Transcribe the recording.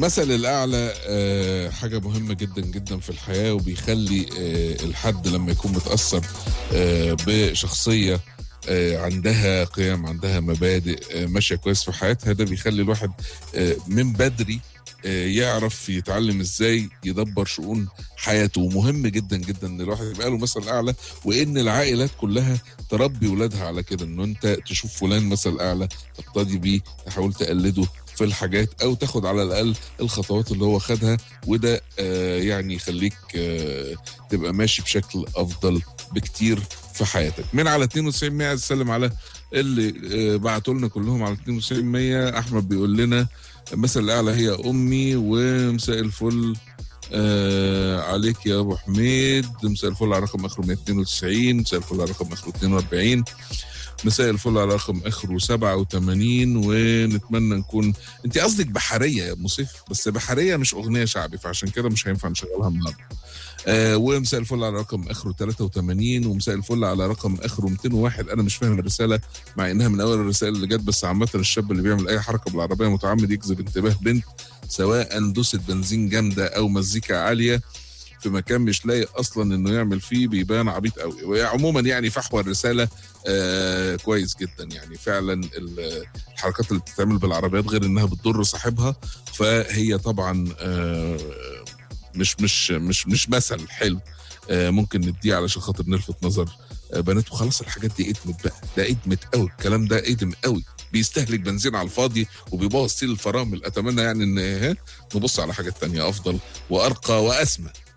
مثل الأعلى آه، حاجة مهمة جدا جدا في الحياة وبيخلي آه، الحد لما يكون متأثر آه، بشخصية آه، عندها قيم عندها مبادئ آه، ماشية كويس في حياتها ده بيخلي الواحد آه، من بدري آه، يعرف يتعلم ازاي يدبر شؤون حياته ومهم جدا جدا ان الواحد يبقى له مثل اعلى وان العائلات كلها تربي ولادها على كده انه انت تشوف فلان مثل اعلى تقتدي بيه تحاول تقلده في الحاجات او تاخد على الاقل الخطوات اللي هو خدها وده آه يعني يخليك آه تبقى ماشي بشكل افضل بكتير في حياتك من على 92 100 سلم على اللي آه بعتوا لنا كلهم على 92 100 احمد بيقول لنا مثل الاعلى هي امي ومساء الفل آه عليك يا ابو حميد مساء الفل على رقم اخره 192 مساء الفل على رقم اخره 42 مساء الفل على رقم اخره 87 ونتمنى نكون انت قصدك بحريه يا ابو سيف بس بحريه مش اغنيه شعبي فعشان كده مش هينفع نشغلها النهارده آه ومساء الفل على رقم اخره 83 ومساء الفل على رقم اخره 201 انا مش فاهم الرساله مع انها من اول الرسائل اللي جت بس عامه الشاب اللي بيعمل اي حركه بالعربيه متعمد يجذب انتباه بنت سواء دوسه بنزين جامده او مزيكا عاليه في مكان مش لايق اصلا انه يعمل فيه بيبان عبيط قوي وعموما يعني فحوى الرساله آه كويس جدا يعني فعلا ال- الحركات اللي بتتعمل بالعربيات غير انها بتضر صاحبها فهي طبعا آه مش مش مش مش مثل حلو آه ممكن نديه علشان خاطر نلفت نظر آه بنات وخلاص الحاجات دي ادمت بقى ده ادمت قوي الكلام ده ادم قوي بيستهلك بنزين على الفاضي وبيبوظ سيل الفرامل اتمنى يعني ان ها نبص على حاجات تانية افضل وارقى واسمى